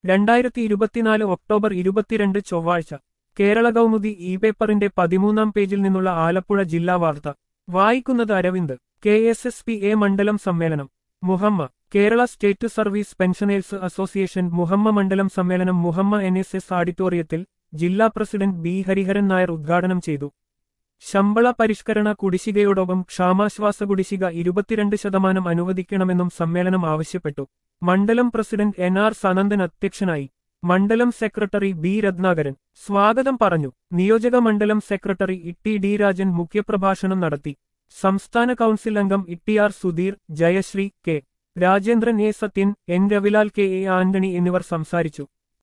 രണ്ടായിരത്തി ഇരുപത്തിനാല് ഒക്ടോബർ ഇരുപത്തിരണ്ട് ചൊവ്വാഴ്ച കേരള കൗമുദി ഇ പേപ്പറിന്റെ പതിമൂന്നാം പേജിൽ നിന്നുള്ള ആലപ്പുഴ ജില്ലാ വാർത്ത വായിക്കുന്നത് Aravind K S S P A മണ്ഡലം സമ്മേളനം Muhamma Kerala state service pensioners association Muhamma മണ്ഡലം സമ്മേളനം മുഹമ്മ എൻ എസ് എസ് ഓഡിറ്റോറിയത്തിൽ ജില്ലാ പ്രസിഡന്റ് ബി ഹരിഹരൻ നായർ ഉദ്ഘാടനം ചെയ്തു ശമ്പള പരിഷ്കരണ കുടിശ്ശികയോടൊപ്പം ക്ഷാമാശ്വാസ കുടിശ്ശിക ഇരുപത്തിരണ്ട് ശതമാനം അനുവദിക്കണമെന്നും സമ്മേളനം ആവശ്യപ്പെട്ടു മണ്ഡലം പ്രസിഡന്റ് എൻ ആർ സനന്ദൻ അധ്യക്ഷനായി മണ്ഡലം സെക്രട്ടറി ബി രത്നാകരൻ സ്വാഗതം പറഞ്ഞു നിയോജക മണ്ഡലം സെക്രട്ടറി ഇട്ടി ഡി രാജൻ മുഖ്യപ്രഭാഷണം നടത്തി സംസ്ഥാന കൗൺസിൽ അംഗം Itty R Sudheer Jayasree K Rajendran A Sathyan N Ravilal K A Antony എന്നിവർ സംസാരിച്ചു